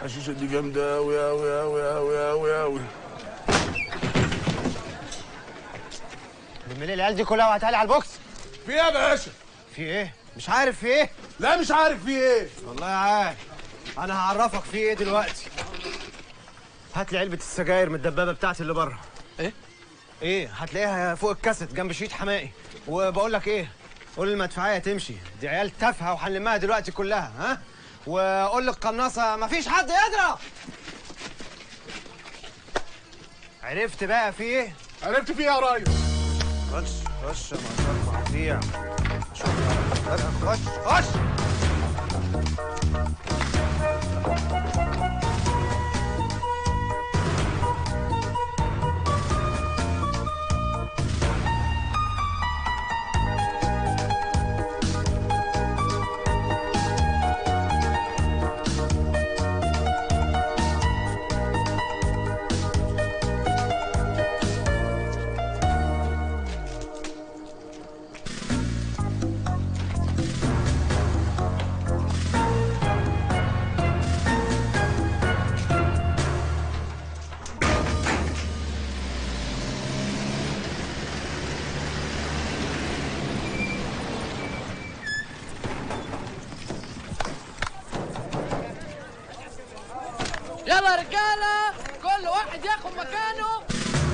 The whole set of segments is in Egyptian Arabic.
الحشيشه دي جامده قوي قوي قوي قوي قوي قوي لم لي العيال دي كلها وهاتها لي على البوكس في ايه يا باشا في ايه مش عارف في ايه لا مش عارف في ايه والله عارف انا هعرفك في ايه دلوقتي هات لي علبه السجاير من الدبابه بتاعتي اللي بره ايه ايه هتلاقيها فوق الكاسيت جنب شيت حمائي وبقول لك ايه قول المدفعيه تمشي دي عيال تافهه وهنلمها دلوقتي كلها ها وقول للقناصه مفيش حد يضرب عرفت بقى في ايه عرفت في ايه يا ريس خش خش يا معصر مقاطيع خش خش يلا يا رجاله كل واحد ياخد مكانه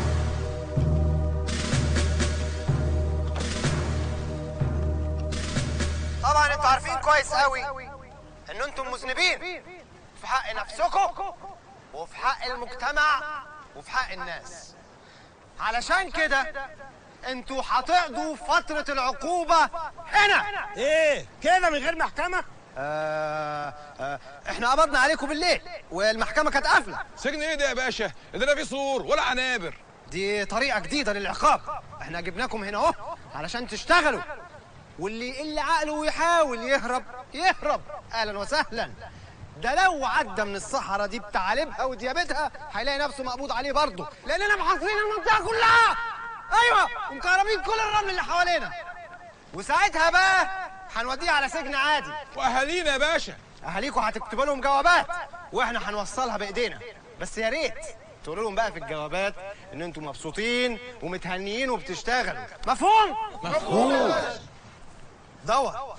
طبعا انتوا عارفين كويس قوي ان انتم مذنبين في حق نفسكم وفي حق المجتمع وفي حق الناس علشان كده انتوا هتقضوا فترة العقوبة هنا ايه كده من غير محكمه آه آه احنا قبضنا عليكم بالليل والمحكمة كانت قافلة سجن ايه ده يا باشا؟ ده لا فيه سور ولا عنابر دي طريقة جديدة للعقاب احنا جبناكم هنا اهو علشان تشتغلوا واللي يقل عقله ويحاول يهرب يهرب اهلا وسهلا ده لو عدى من الصحراء دي بتعالبها وديابتها هيلاقي نفسه مقبوض عليه برضه لاننا محاصرين المنطقة كلها ايوه ومكهربين كل الرمل اللي حوالينا وساعتها بقى هنوديه على سجن عادي واهالينا يا باشا اهاليكم هتكتبوا لهم جوابات واحنا هنوصلها بايدينا بس يا ريت تقولوا لهم بقى في الجوابات ان انتم مبسوطين ومتهنيين وبتشتغلوا مفهوم مفهوم دور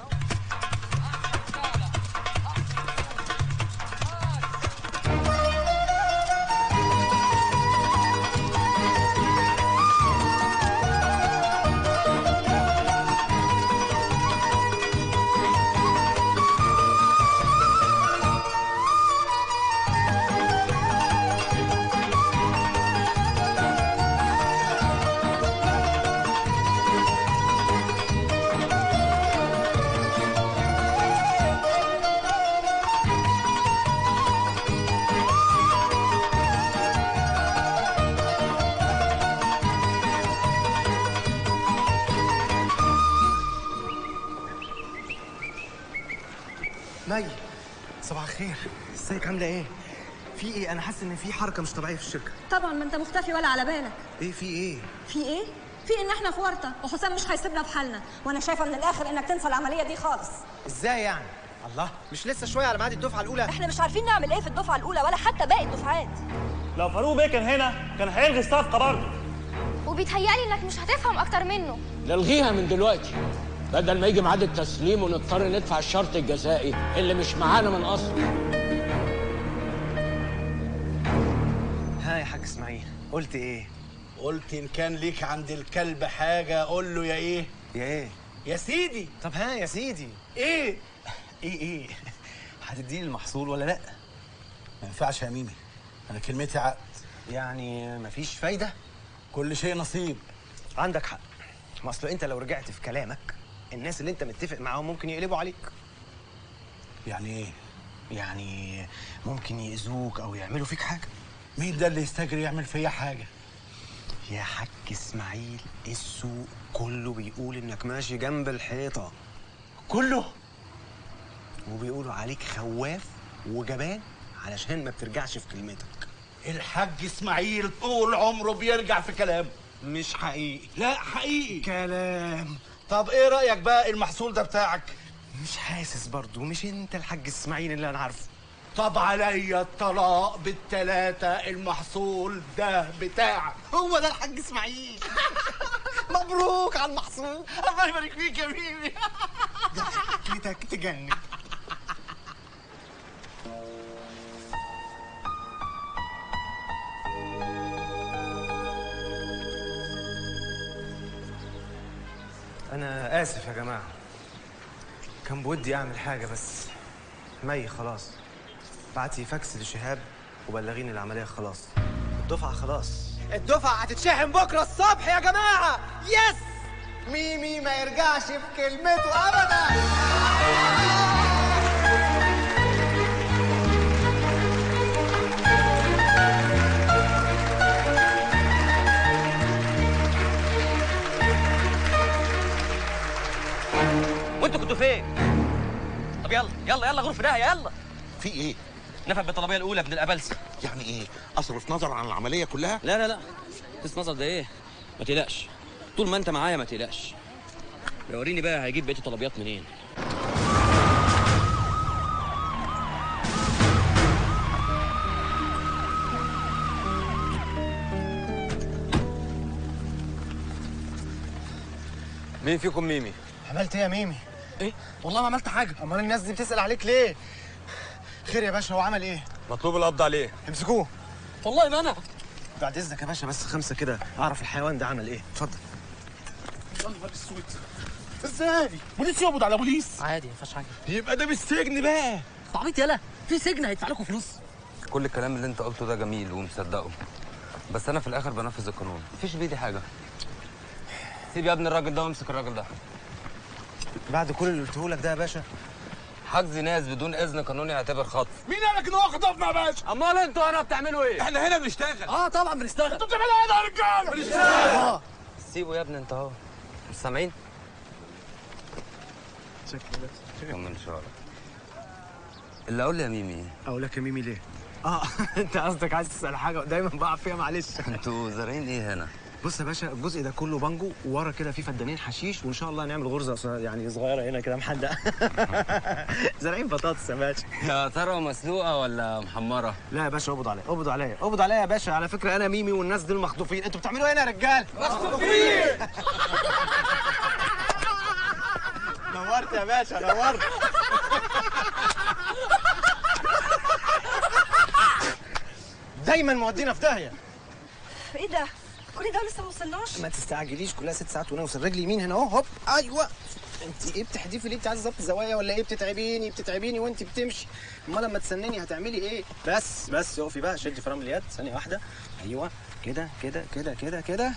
مي صباح الخير ازيك عامله ايه في ايه انا حاسس ان في حركه مش طبيعيه في الشركه طبعا ما انت مختفي ولا على بالك ايه في ايه في ايه في ان احنا في ورطه وحسام مش هيسيبنا في حالنا وانا شايفه من الاخر انك تنسى العمليه دي خالص ازاي يعني الله مش لسه شويه على ميعاد الدفعه الاولى احنا مش عارفين نعمل ايه في الدفعه الاولى ولا حتى باقي الدفعات لو فاروق بيه كان هنا كان هيلغي الصفقه برضه وبيتهيألي انك مش هتفهم اكتر منه نلغيها من دلوقتي بدل ما يجي ميعاد التسليم ونضطر ندفع الشرط الجزائي اللي مش معانا من اصل ها يا حاج اسماعيل قلت ايه قلت ان كان ليك عند الكلب حاجه قول له يا ايه يا ايه يا سيدي طب ها يا سيدي ايه ايه ايه هتديني المحصول ولا لا ما ينفعش يا ميمي انا كلمتي عقد يعني مفيش فايده كل شيء نصيب عندك حق ما اصل انت لو رجعت في كلامك الناس اللي انت متفق معاهم ممكن يقلبوا عليك يعني ايه يعني ممكن يأذوك او يعملوا فيك حاجه مين ده اللي يستجري يعمل فيا حاجه يا حاج اسماعيل السوق كله بيقول انك ماشي جنب الحيطه كله وبيقولوا عليك خواف وجبان علشان ما بترجعش في كلمتك الحاج اسماعيل طول عمره بيرجع في كلامه مش حقيقي لا حقيقي كلام طب ايه رايك بقى المحصول ده بتاعك مش حاسس برضو مش انت الحاج اسماعيل اللي انا عارفه طب عليا الطلاق بالتلاتة المحصول ده بتاعك هو ده الحاج اسماعيل مبروك على المحصول الله يبارك فيك يا ميمي ضحكتك تجنن انا اسف يا جماعه كان بودي اعمل حاجه بس مي خلاص بعتي فاكس لشهاب وبلغيني العمليه خلاص الدفعه خلاص الدفعه هتتشحن بكره الصبح يا جماعه يس ميمي ما يرجعش في كلمته ابدا وانتوا كنتوا فين؟ طب يلا يلا يلا غرفة داهية يلا في ايه؟ نفذ بالطلبية الأولى ابن الأبلسة يعني ايه؟ اصرف نظر عن العمليه كلها؟ لا لا لا قص نظر ده ايه؟ ما تقلقش طول ما انت معايا ما تقلقش وريني بقى هيجيب بقية الطلبيات منين مين فيكم ميمي؟ عملت ايه يا ميمي؟ ايه؟ والله ما عملت حاجة، أمال الناس دي بتسأل عليك ليه؟ خير يا باشا هو عمل ايه؟ مطلوب القبض عليه امسكوه والله ما انا بعد إذنك يا باشا بس خمسة كده أعرف الحيوان ده عمل ايه؟ اتفضل يا نهار اسود ازاي؟ بوليس يقبض على بوليس عادي ما فيهاش حاجه يبقى ده بالسجن بقى تعبيط يلا في سجن هيدفع لكم فلوس كل الكلام اللي انت قلته ده جميل ومصدقه بس انا في الاخر بنفذ القانون مفيش بايدي حاجه سيب يا ابني الراجل ده وامسك الراجل ده بعد كل اللي قلته لك ده يا باشا حجز ناس بدون اذن قانوني يعتبر خطف مين قالك ان هو خطفنا يا باشا؟ امال انتوا انا بتعملوا ايه؟ احنا هنا بنشتغل اه طبعا بنشتغل انتوا بتعملوا ايه ده يا رجاله؟ بنشتغل سيبه يا ابني انت اهو مش سامعين كمل شعرك اللي اقول لي يا ميمي أقول لك يا ميمي ليه؟ اه انت قصدك عايز تسأل حاجة دايما بقع فيها معلش انتوا زارعين ايه هنا بص يا باشا الجزء ده كله بانجو وورا كده في فدانين حشيش وان شاء الله هنعمل غرزه صغيرة- يعني صغيره هنا كده محدقه زارعين بطاطس يا باشا يا ترى مسلوقه ولا محمره لا يا باشا اقبض عليا اقبض عليا اقبض عليا يا باشا على فكره انا ميمي والناس دول مخطوفين انتوا بتعملوا ايه هنا يا رجال مخطوفين نورت يا باشا نورت دايما مودينا في داهيه ايه ده؟ كل ده لسه ما وصلناش؟ ما تستعجليش كلها ست ساعات ونوصل رجلي يمين هنا اهو هوب ايوه انت ايه بتحدفي ليه انت عايزه ظبط الزوايا ولا ايه بتتعبيني بتتعبيني وانت بتمشي امال لما تسنني هتعملي ايه بس بس اقفي بقى شدي فرامل اليد ثانيه واحده ايوه كده كده كده كده كده